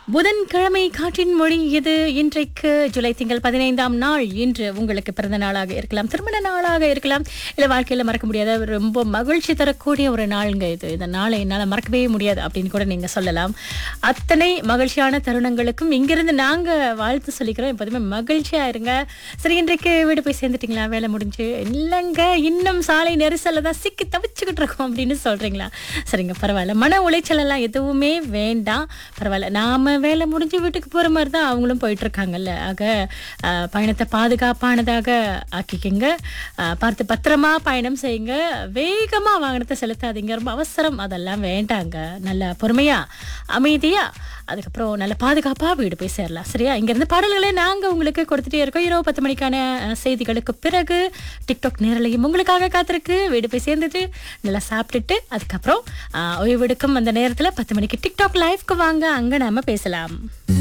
புதன்கிழமை காற்றின் மொழி இது இன்றைக்கு ஜூலை திங்கள் பதினைந்தாம் நாள் இன்று உங்களுக்கு பிறந்த நாளாக இருக்கலாம் திருமண நாளாக இருக்கலாம் இல்லை வாழ்க்கையில் மறக்க முடியாத ரொம்ப மகிழ்ச்சி தரக்கூடிய ஒரு நாளுங்க இது இந்த நாளை என்னால் மறக்கவே முடியாது அப்படின்னு கூட நீங்கள் சொல்லலாம் அத்தனை மகிழ்ச்சியான தருணங்களுக்கும் இங்கிருந்து நாங்கள் வாழ்த்து சொல்லிக்கிறோம் எப்போதுமே மகிழ்ச்சியாக இருங்க சரி இன்றைக்கு வீடு போய் சேர்ந்துட்டீங்களா வேலை முடிஞ்சு இல்லைங்க இன்னும் சாலை நெரிசலில் தான் சிக்கி தவிச்சுக்கிட்டு இருக்கோம் அப்படின்னு சொல்கிறீங்களா சரிங்க பரவாயில்ல மன உளைச்சல் எல்லாம் எதுவுமே வேண்டாம் பரவாயில்ல நாம வேலை முடிஞ்சு வீட்டுக்கு போகிற மாதிரி தான் அவங்களும் போயிட்டு இருக்காங்கல்ல ஆக அஹ், பயணத்தை பாதுகாப்பானதாக ஆக்கிக்கங்க அஹ், பார்த்து பத்திரமா பயணம் செய்யுங்க வேகமாக வாகனத்தை செலுத்தாதீங்க ரொம்ப அவசரம் அதெல்லாம் வேண்டாங்க நல்ல பொறுமையா அமைதியா அதுக்கப்புறம் நல்ல பாதுகாப்பாக வீடு போய் சேரலாம் சரியா இங்கேருந்து பாடல்களை நாங்கள் உங்களுக்கு கொடுத்துட்டே இருக்கோம் இரவு பத்து மணிக்கான அஹ், செய்திகளுக்கு பிறகு டிக்டாக் நேரலையும் உங்களுக்காக காத்திருக்கு வீடு போய் சேர்ந்துட்டு நல்லா சாப்பிட்டுட்டு அதுக்கப்புறம் அஹ், ஓய்வெடுக்கும் அந்த நேரத்தில் பத்து மணிக்கு டிக்டாக் லைவ்க்கு வாங்க அங்கே நாம பேசலாம்